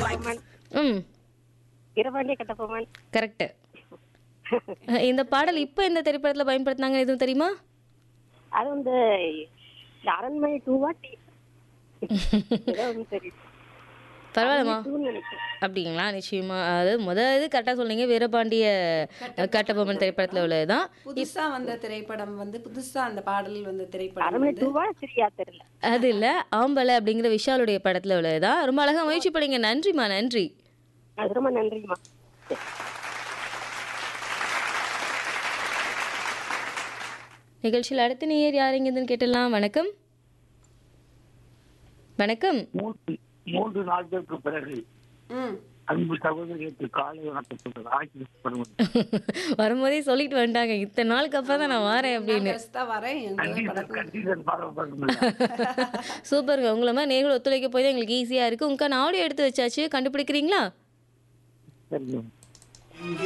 கட்டபொம்மன் ம் வீரபாண்டிய கட்டபொம்மன் கரெக்டு இந்த பாடல் இப்போ இந்த திரைப்படத்தில் பயன்படுத்தினாங்க எதுவும் தெரியுமா அது வந்து இந்த அரண்மனை டூவா டி ஏதோ ஒன்று தெரியும் பரவாயில்லம்மா டூன்னு நினைக்கிறேன் அப்படிங்களா நிச்சயமா அதாவது முத இது கரெக்டாக சொன்னீங்க வீரபாண்டிய கட்டபொம்மன் திரைப்படத்தில் உள்ளது தான் புதுசா வந்த திரைப்படம் வந்து புதுசா அந்த பாடல் வந்த திரைப்படம் அரண்மனை வந்து டூவா சரியா தெரியல அது இல்லை ஆம்பலை அப்படிங்கிற விஷாலுடைய படத்தில் உள்ளது தான் ரொம்ப அழகாக முயற்சி பண்ணீங்க நன்றிம்மா நன்றி அது ரொம்ப நன்றிம்மா நிகழ்ச்சியில் அடுத்த நேயர் யார் எங்கேருந்துன்னு கேட்டலாம் வணக்கம் வணக்கம் மூன்று மூன்று நாட்களுக்கு பிறகு ம் அன்பு சகோதரிகளுக்கு காலை வணக்கம் சொல்றது ஆட்சி வரும்போதே சொல்லிட்டு வந்துட்டாங்க இத்தனை நாளுக்கு அப்புறம் தான் நான் வரேன் அப்படின்னு நான் தான் வரேன் எங்க படம் கண்டிப்பா ஃபாலோ பண்ணுங்க சூப்பருங்க உங்களை மாதிரி நேர்கள் ஒத்துழைக்க போய் தான் எங்களுக்கு ஈஸியாக இருக்குது உங்களுக்கான ஆடியோ எடுத்து வச்சாச்சு கண்டுபிடிக்கிறீங்களா சரிங்க